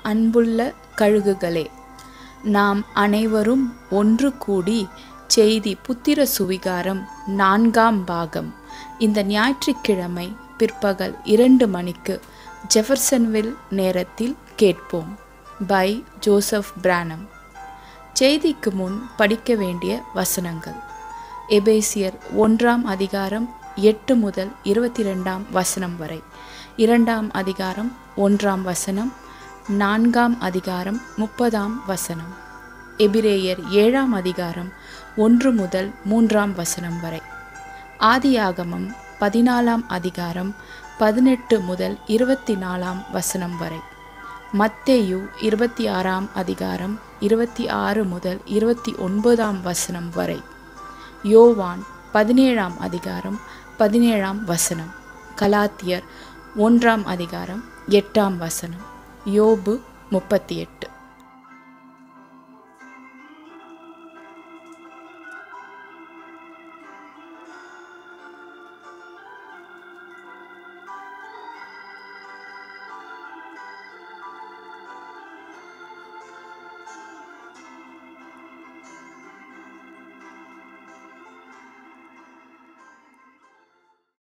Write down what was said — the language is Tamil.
அன்புள்ள கழுகுகளே நாம் அனைவரும் ஒன்று கூடி செய்தி புத்திர சுவிகாரம் நான்காம் பாகம் இந்த ஞாயிற்றுக்கிழமை பிற்பகல் இரண்டு மணிக்கு ஜெஃபர்சன்வில் நேரத்தில் கேட்போம் பை ஜோசப் பிரானம் செய்திக்கு முன் படிக்க வேண்டிய வசனங்கள் எபேசியர் ஒன்றாம் அதிகாரம் எட்டு முதல் இருபத்தி ரெண்டாம் வசனம் வரை இரண்டாம் அதிகாரம் ஒன்றாம் வசனம் நான்காம் அதிகாரம் முப்பதாம் வசனம் எபிரேயர் ஏழாம் அதிகாரம் ஒன்று முதல் மூன்றாம் வசனம் வரை ஆதியாகமம் பதினாலாம் அதிகாரம் பதினெட்டு முதல் இருபத்தி நாலாம் வசனம் வரை மத்தேயு இருபத்தி ஆறாம் அதிகாரம் இருபத்தி ஆறு முதல் இருபத்தி ஒன்பதாம் வசனம் வரை யோவான் பதினேழாம் அதிகாரம் பதினேழாம் வசனம் கலாத்தியர் ஒன்றாம் அதிகாரம் எட்டாம் வசனம் யோபு முப்பத்தி எட்டு